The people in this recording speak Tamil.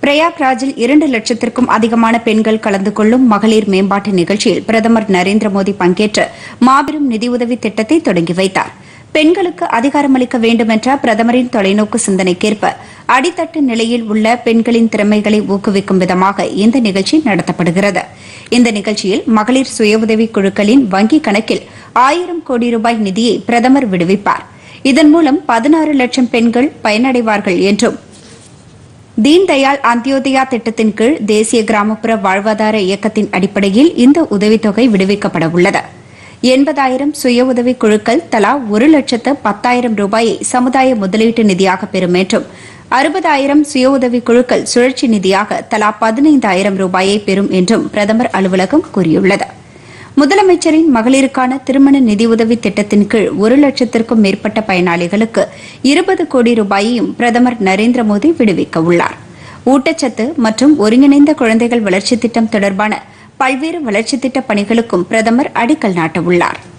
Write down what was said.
பிரயாக்ராஜில் இரண்டு லட்சத்திற்கும் அதிகமான பெண்கள் கலந்து கொள்ளும் மகளிர் மேம்பாட்டு நிகழ்ச்சியில் பிரதமர் நரேந்திர மோடி பங்கேற்று மாபெரும் நிதியுதவி திட்டத்தை தொடங்கி வைத்தார் பெண்களுக்கு அதிகாரமளிக்க வேண்டுமென்ற பிரதமரின் தொலைநோக்கு சிந்தனைக்கேற்ப அடித்தட்டு நிலையில் உள்ள பெண்களின் திறமைகளை ஊக்குவிக்கும் விதமாக இந்த நிகழ்ச்சி நடத்தப்படுகிறது இந்த நிகழ்ச்சியில் மகளிர் சுய உதவிக் குழுக்களின் வங்கிக் கணக்கில் ஆயிரம் கோடி ரூபாய் நிதியை பிரதமர் விடுவிப்பார் இதன் மூலம் பதினாறு லட்சம் பெண்கள் பயனடைவார்கள் என்றும் தீன் தயாள் அந்தியோதயா திட்டத்தின் கீழ் தேசிய கிராமப்புற வாழ்வாதார இயக்கத்தின் அடிப்படையில் இந்த உதவித்தொகை விடுவிக்கப்பட உள்ளது எண்பதாயிரம் சுய உதவி குழுக்கள் தலா ஒரு லட்சத்து பத்தாயிரம் ரூபாயை சமுதாய முதலீட்டு நிதியாக பெறும் என்றும் அறுபதாயிரம் சுய உதவி குழுக்கள் சுழற்சி நிதியாக தலா பதினைந்தாயிரம் ரூபாயை பெறும் என்றும் பிரதமர் அலுவலகம் கூறியுள்ளது முதலமைச்சரின் மகளிருக்கான திருமண நிதியுதவி திட்டத்தின் கீழ் ஒரு லட்சத்திற்கும் மேற்பட்ட பயனாளிகளுக்கு இருபது கோடி ரூபாயையும் பிரதமர் நரேந்திர மோடி விடுவிக்க உள்ளார் ஊட்டச்சத்து மற்றும் ஒருங்கிணைந்த குழந்தைகள் வளர்ச்சித் திட்டம் தொடர்பான பல்வேறு வளர்ச்சித் திட்டப் பணிகளுக்கும் பிரதமர் அடிக்கல் நாட்டவுள்ளாா்